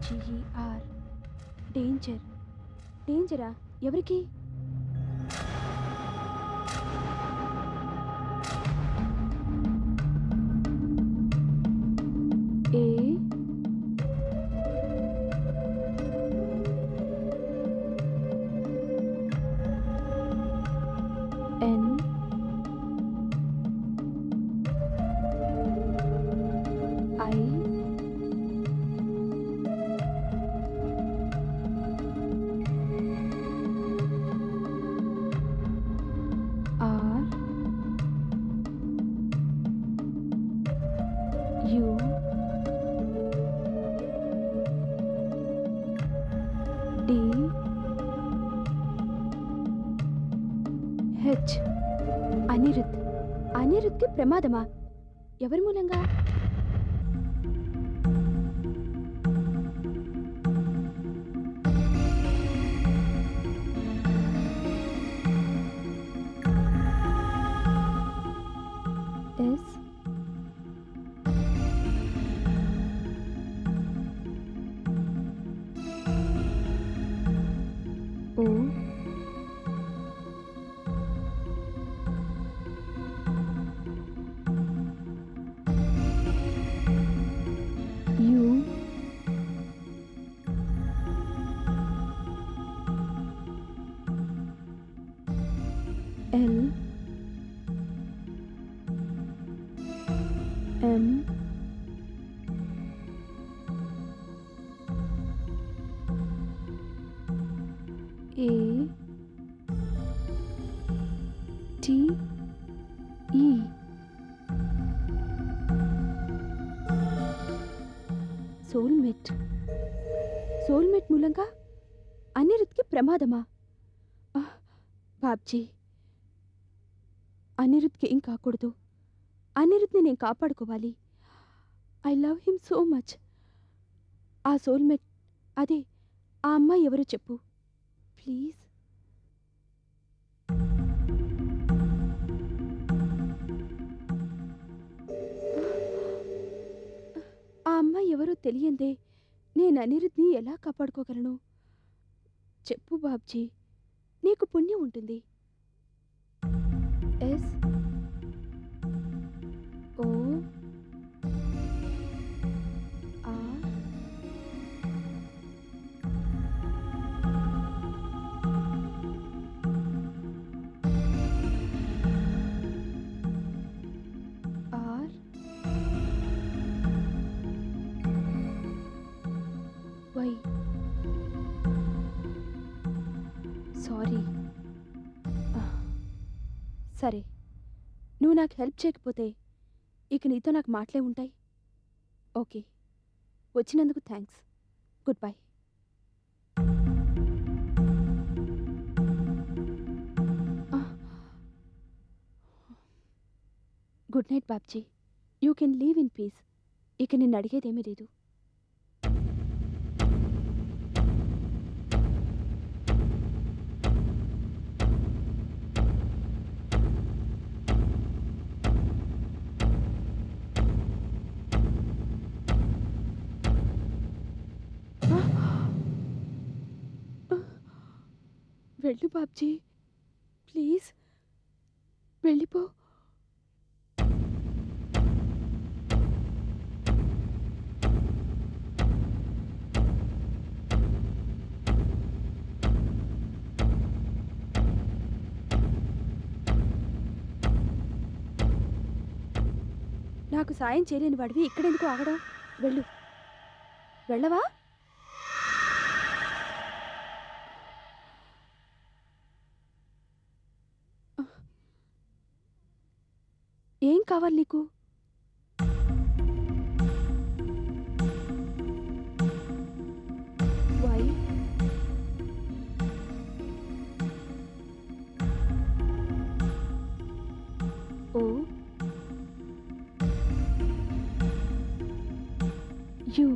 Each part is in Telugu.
జిఈఆర్ డేంజర్ డేంజరా ఎవరికి A N I R U D H Anirudh అనిరుద్కి ప్రమాదమా ఎవరి మూలంగా S O U L M A T E soulmate soulmate మూలంగా అనిరుద్కి ప్రమాదమా ఆ, బాబ్జీ అనిరుద్కి ఏం కాకూడదు అనిరుద్ని నేను కాపాడుకోవాలి I love him so much ఆ సోల్మేట్ అదే ఆ అమ్మాయి ఎవరో చెప్పు ప్లీజ్ ఆ అమ్మాయి ఎవరో తెలియందే నేను అనిరుద్ని ఎలా కాపాడుకోగలను చెప్పు బాబ్జీ నీకు పుణ్యం ఉంటుంది S O R R Y sorry సరే నువ్వు నాకు హెల్ప్ చేయకపోతే ఇక నీతో నాకు మాటలే ఉంటాయి ఓకే వచ్చినందుకు thanks goodbye good night Babji you can leave in peace ఇక నిన్ను అడిగేదేమీ లేదు వెళ్ళు బాబ్జీ ప్లీజ్ వెళ్ళిపో నాకు సాయం చేయలేని వాడివి ఇక్కడెందుకు ఆగడం వెళ్ళు వెళ్ళవా ఏం కావాలి నీకు వై ఓ యు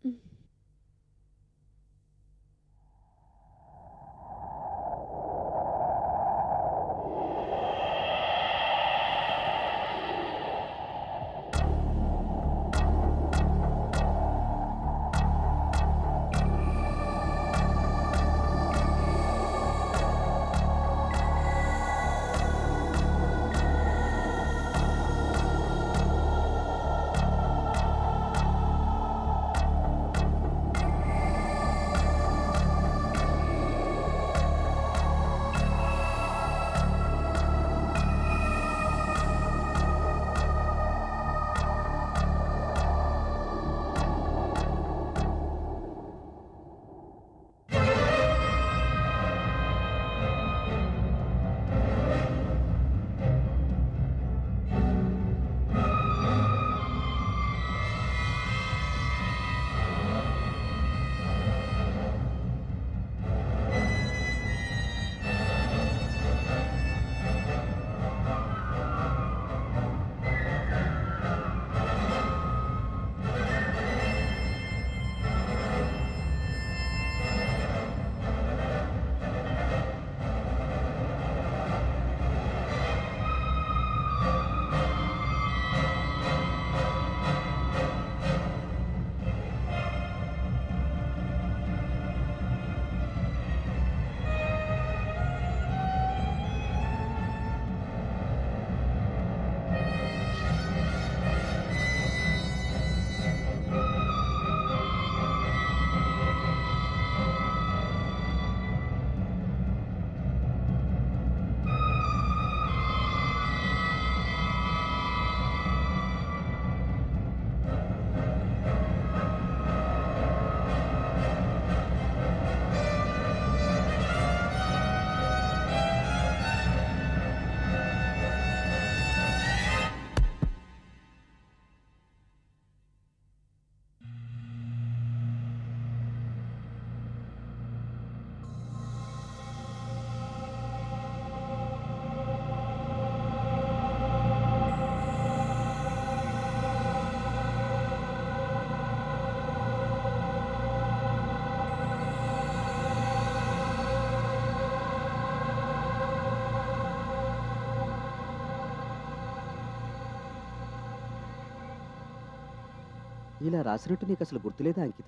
ఇలా రాసినట్టు నీకు అసలు గుర్తులేదా అంకిత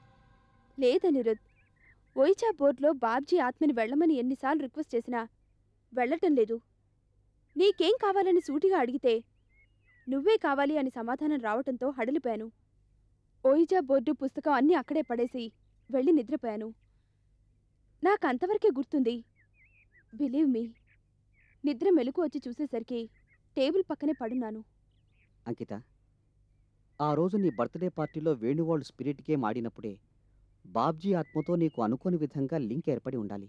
లేదనిరుద్ ఓయిచా బోర్డులో బాబ్జీ ఆత్మని వెళ్ళమని ఎన్నిసార్లు రిక్వెస్ట్ చేసినా వెళ్ళటం లేదు నీకేం కావాలని సూటిగా అడిగితే నువ్వే కావాలి అని సమాధానం రావటంతో హడలిపోయాను ఓయిజా బోర్డు పుస్తకం అన్నీ అక్కడే పడేసి వెళ్ళి నిద్రపోయాను నాకంతవరకే గుర్తుంది బిలీవ్ మీ నిద్ర మెలకు వచ్చి చూసేసరికి టేబుల్ పక్కనే పడున్నాను అంకిత ఆ రోజు నీ బర్త్డే పార్టీలో వేణువాళ్ళు స్పిరిట్ గేమ్ ఆడినప్పుడే బాబ్జీ ఆత్మతో నీకు అనుకోని విధంగా లింక్ ఏర్పడి ఉండాలి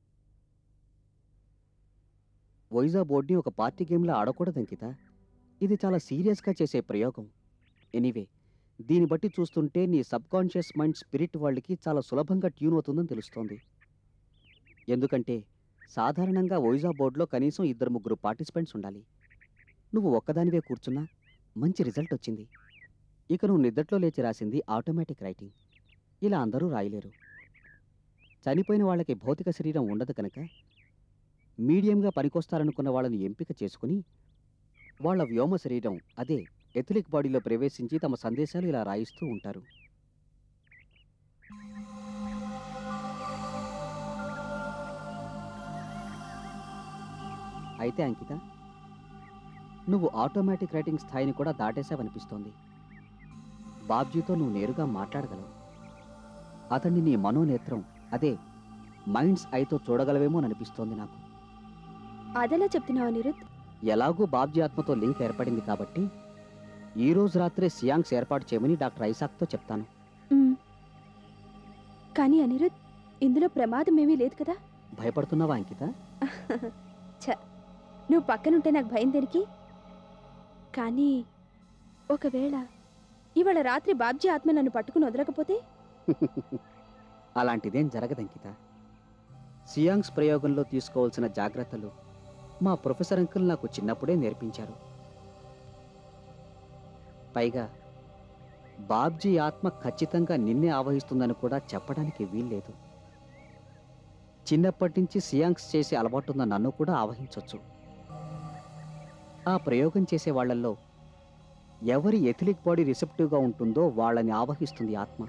వైజా బోర్డ్ని ఒక పార్టీ గేమ్లా ఆడకూడదు అంకిత ఇది చాలా సీరియస్గా చేసే ప్రయోగం ఎనీవే దీన్ని బట్టి చూస్తుంటే నీ సబ్కాన్షియస్ మైండ్ స్పిరిట్ వాళ్ళకి చాలా సులభంగా ట్యూన్ అవుతుందని తెలుస్తోంది ఎందుకంటే సాధారణంగా వైజా బోర్డులో కనీసం ఇద్దరు ముగ్గురు పార్టిసిపెంట్స్ ఉండాలి నువ్వు ఒక్కదానివే కూర్చున్నా మంచి రిజల్ట్ వచ్చింది ఇక నువ్వు నిద్రలో లేచి రాసింది ఆటోమేటిక్ రైటింగ్ ఇలా అందరూ రాయలేరు చనిపోయిన వాళ్ళకి భౌతిక శరీరం ఉండదు కనుక మీడియంగా పనికొస్తారనుకున్న వాళ్ళని ఎంపిక చేసుకుని వాళ్ళ వ్యోమ శరీరం అదే ఎథిలిక్ బాడీలో ప్రవేశించి తమ సందేశాలు ఇలా రాయిస్తూ ఉంటారు అయితే అంకిత నువ్వు ఆటోమేటిక్ రైటింగ్ స్థాయిని కూడా దాటేశావనిపిస్తోంది బాబ్జీతో నువ్వు నేరుగా మాట్లాడగలవు అతన్ని నీ మనోనేత్రం అదే మైండ్స్ ఐతో చూడగలవేమో అని అనిపిస్తోంది నాకు అదెలా చెప్తున్నావు అనిరుద్ ఎలాగూ బాబ్జీ ఆత్మతో లింక్ ఏర్పడింది కాబట్టి ఈ రోజు రాత్రే సియాంగ్స్ ఏర్పాటు చేయమని డాక్టర్ ఐసాక్తో చెప్తాను మ్. కానీ అనిరుద్ ఇందులో ప్రమాదం ఏమీ లేదు కదా భయపడుతున్నావా అంకిత ఛ నువ్వు పక్కనుంటే నాకు భయం దేనికి కానీ ఒకవేళ ఇవాళ రాత్రి బాబ్జీ ఆత్మ నన్ను పట్టుకుని వదలకపోతే అలాంటిదేం జరగదంకిత సియాంగ్స్ ప్రయోగంలో తీసుకోవాల్సిన జాగ్రత్తలు మా ప్రొఫెసర్ అంకుల్ నాకు చిన్నప్పుడే నేర్పించారు పైగా బాబ్జీ ఆత్మ ఖచ్చితంగా నిన్నే ఆవహిస్తుందని కూడా చెప్పడానికి వీల్లేదు చిన్నప్పటి నుంచి సియాంగ్స్ చేసే అలవాటున్న నన్ను కూడా ఆవహించవచ్చు ఆ ప్రయోగం చేసే వాళ్ళల్లో ఎవరి ఎథిలిక్ బాడీ రిసెప్టివ్గా ఉంటుందో వాళ్ళని ఆవహిస్తుంది ఆత్మ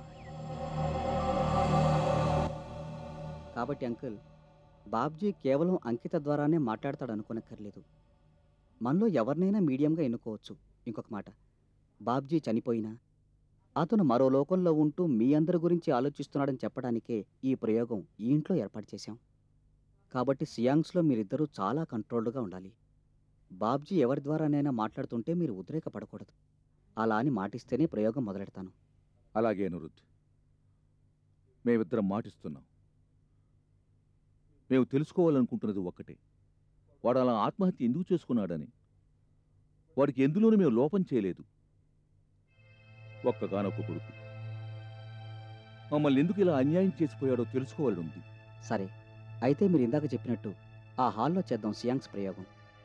కాబట్టి అంకుల్ బాబ్జీ కేవలం అంకిత ద్వారానే మాట్లాడతాడు అనుకోనక్కర్లేదు మనలో ఎవరినైనా మీడియంగా ఎన్నుకోవచ్చు ఇంకొక మాట బాబ్జీ చనిపోయినా అతను మరో లోకంలో ఉంటూ మీ అందరి గురించి ఆలోచిస్తున్నాడని చెప్పడానికే ఈ ప్రయోగం ఈ ఇంట్లో ఏర్పాటు చేశాం కాబట్టి సియాంగ్స్లో మీరిద్దరూ చాలా కంట్రోల్డ్గా ఉండాలి బాబ్జీ ఎవరి ద్వారానైనా మాట్లాడుతుంటే మీరు ఉద్రేకపడకూడదు అలా అని మాటిస్తేనే ప్రయోగం మొదలెడతాను అలాగే అనురుద్ మేమిద్దరం మాటిస్తున్నాం మేము తెలుసుకోవాలనుకుంటున్నది ఒక్కటే వాడు అలా ఆత్మహత్య ఎందుకు చేసుకున్నాడని వాడికి ఎందులోనూ మేము లోపం చేయలేదు ఒక్కగానొక్క కొడుకు మమ్మల్ని ఎందుకు ఇలా అన్యాయం చేసిపోయాడో తెలుసుకోవాలని ఉంది సరే అయితే మీరు ఇందాక చెప్పినట్టు ఆ హాల్లో చేద్దాం సియాంగ్స్ ప్రయోగం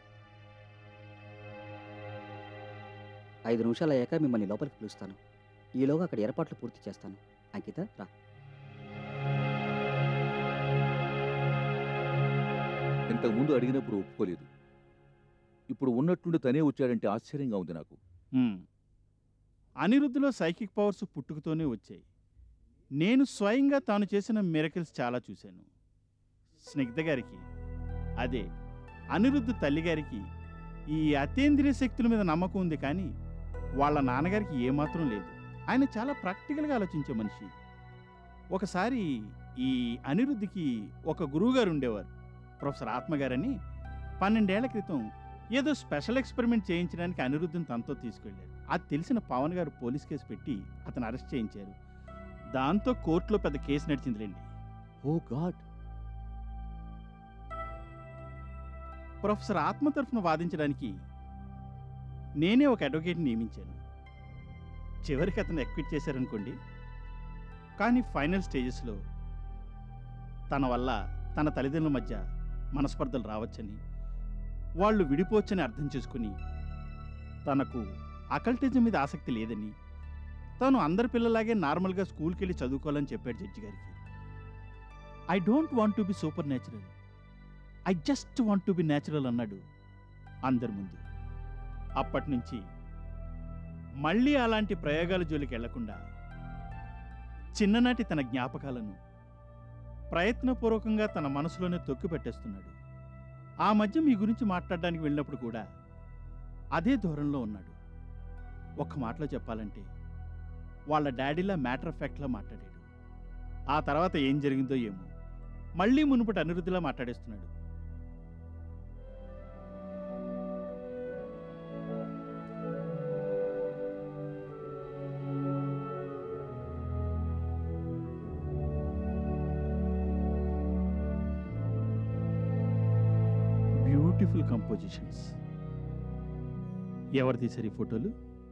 ఐదు నిమిషాలు అయ్యాక మిమ్మల్ని లోపలికి పిలుస్తాను ఈలోగా అక్కడ ఏర్పాట్లు పూర్తి చేస్తాను అంకిత రా ఇంతకుముందు అడిగినప్పుడు ఒప్పుకోలేదు ఇప్పుడు ఉన్నట్టుండి తనే వచ్చాడంటే ఆశ్చర్యంగా ఉంది నాకు మ్మ్. అనిరుద్ధిలో సైకిక్ పవర్స్ పుట్టుకతోనే వచ్చాయి నేను స్వయంగా తాను చేసిన మిరకిల్స్ చాలా చూశాను స్నిగ్ధ గారికి అదే అనిరుద్ధ్ తల్లిగారికి ఈ అతీంద్రియ శక్తుల మీద నమ్మకం ఉంది కానీ వాళ్ళ నాన్నగారికి ఏమాత్రం లేదు ఆయన చాలా ప్రాక్టికల్గా ఆలోచించే మనిషి ఒకసారి ఈ అనిరుద్ధికి ఒక గురువుగారు ఉండేవారు ప్రొఫెసర్ ఆత్మగారని పన్నెండేళ్ల క్రితం ఏదో స్పెషల్ ఎక్స్పెరిమెంట్ చేయించడానికి అనిరుద్ధుని తనతో తీసుకెళ్లారు అది తెలిసిన పవన్ గారు పోలీస్ కేసు పెట్టి అతను అరెస్ట్ చేయించారు దాంతో కోర్టులో పెద్ద కేసు నడిచిందిలేండి ఓ గాడ్ ప్రొఫెసర్ ఆత్మ తరఫున వాదించడానికి నేనే ఒక అడ్వకేట్ని నియమించాను చివరికి అతను ఎక్విట్ చేశారనుకోండి కానీ ఫైనల్ స్టేజెస్లో తన వల్ల తన తల్లిదండ్రుల మధ్య మనస్పర్ధలు రావచ్చని వాళ్ళు విడిపోవచ్చని అర్థం చేసుకుని తనకు అకల్టిజం మీద ఆసక్తి లేదని తాను అందరి పిల్లలాగే నార్మల్గా స్కూల్కి వెళ్ళి చదువుకోవాలని చెప్పాడు జడ్జి గారికి I don't want to be supernatural I just want to be natural అన్నాడు అందరి ముందు అప్పటి నుంచి మళ్ళీ అలాంటి ప్రయోగాల జోలికి వెళ్లకుండా చిన్ననాటి తన జ్ఞాపకాలను ప్రయత్నపూర్వకంగా తన మనసులోనే తొక్కి పెట్టేస్తున్నాడు ఆ మధ్య మీ గురించి మాట్లాడడానికి వెళ్ళినప్పుడు కూడా అదే ధోరణిలో ఉన్నాడు ఒక్క మాటలో చెప్పాలంటే వాళ్ళ డాడీలా మ్యాటర్ ఆఫ్ ఫ్యాక్ట్లా మాట్లాడాడు ఆ తర్వాత ఏం జరిగిందో ఏమో మళ్ళీ మునుపటి అనిరుద్ధిలా మాట్లాడేస్తున్నాడు బ్యూటిఫుల్ కంపోజిషన్స్ ఎవరు తీశారు ఈ ఫోటోలు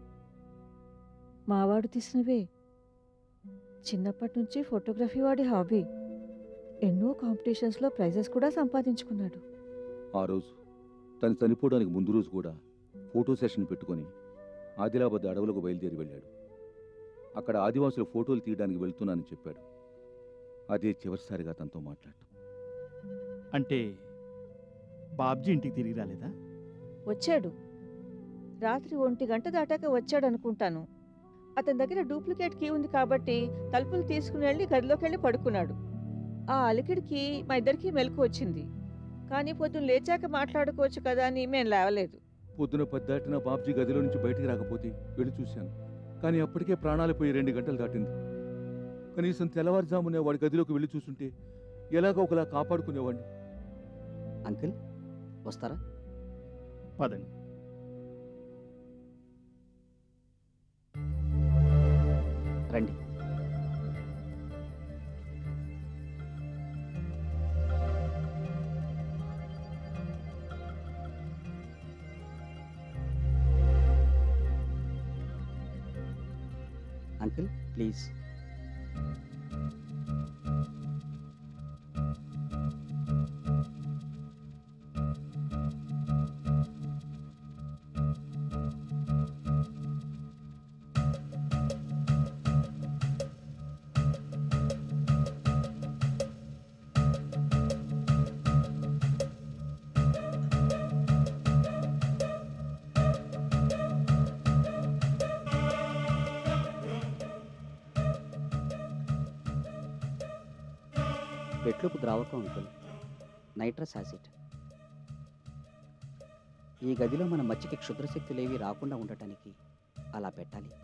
మావాడు తీసినవే చిన్నప్పటి నుంచి ఫోటోగ్రఫీ వాడి హాబీ ఎన్నో కాంపిటీషన్స్లో ప్రైజెస్ కూడా సంపాదించుకున్నాడు ఆ రోజు తను చనిపోవడానికి ముందు రోజు కూడా ఫోటో సెషన్ పెట్టుకొని ఆదిలాబాద్ అడవులకు బయలుదేరి వెళ్ళాడు అక్కడ ఆదివాసుల ఫోటోలు తీయడానికి వెళ్తున్నానని చెప్పాడు అదే చివరిసారిగా తనతో మాట్లాడటం అంటే బాబ్జీ ఇంటికి తిరిగి రాలేదా వచ్చాడు రాత్రి ఒంటి గంట దాటాక వచ్చాడు అనుకుంటాను అతని దగ్గర డూప్లికేట్ కీ ఉంది కాబట్టి తలుపులు తీసుకుని వెళ్ళి గదిలోకి వెళ్ళి పడుకున్నాడు ఆ అలికిడికి మా ఇద్దరికి మెలకు వచ్చింది కానీ పొద్దున్న లేచాక మాట్లాడుకోవచ్చు కదా అని మేము లేవలేదు పొద్దున పద్దాటిన బాబ్జీ గదిలో నుంచి బయటికి రాకపోతే వెళ్ళి చూశాను కానీ అప్పటికే ప్రాణాలు పోయి రెండు గంటలు దాటింది కనీసం తెల్లవారుజామునే వాడి గదిలోకి వెళ్ళి చూస్తుంటే ఎలాగో ఒకలా కాపాడుకునేవాడిని అంకుల్ వస్తారా పదండి రండి అంకుల్ ప్లీజ్ పెట్లుపు ద్రావకం అంకుల్ నైట్రస్ యాసిడ్ ఈ గదిలో మన మచ్చికి క్షుద్రశక్తులేవి రాకుండా ఉండటానికి అలా పెట్టాలి